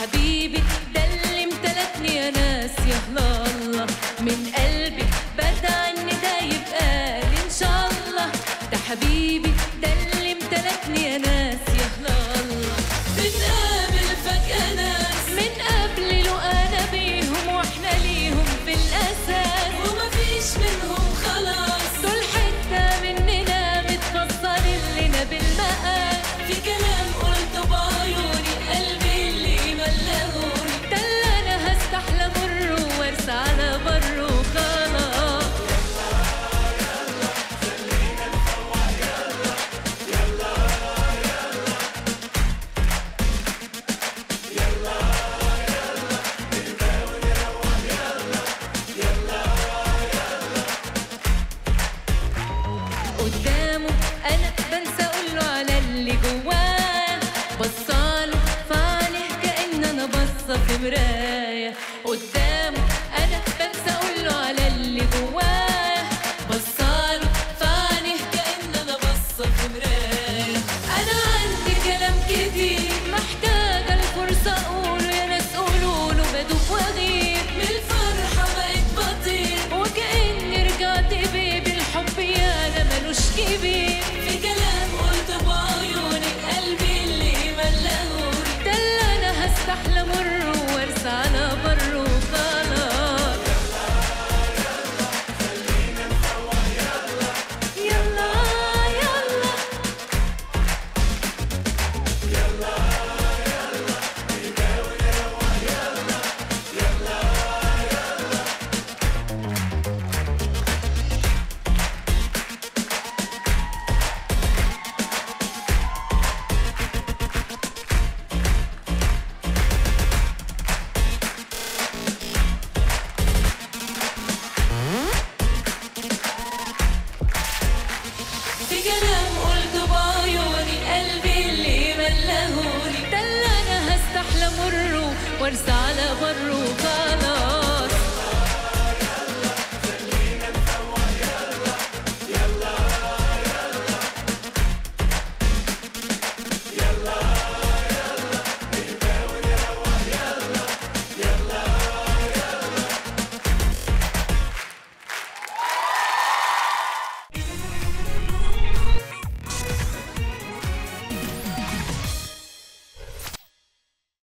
حبيبي ده اللي امتلكني يا ناس يا الله من قلبي بدعي ان ده يبقى لي ان شاء الله ده حبيبي ده اللي امتلكني يا ناس يا الله بنقابل فجأة ناس من قبل لو انا بيهم واحنا ليهم في الاساس ومفيش منهم خلاص دول حتة مننا متفصلين لنا بالمقاس في كلام قلته بعيوني قلبي اللي ملهوني ده اللي انا هستحلى مره وارسى على بره خلاص قدامه انا بنسى اقوله على اللي جواه بصاله فعليه كأن انا باصه في مرايه قدامه انا بنسى اقوله على اللي جواه بصاله فعليه كأن انا باصه في مرايه انا عندي كلام كتير محتاجه الفرصه اقوله يا ناس قولوا له بدوب واغير من الفرحه بقيت بطير وكأني رجعت بيبي الحب يا انا ملوش كبير في كلام قلت بعيوني قلبي اللي ملهوني ده اللي انا هستحلى مر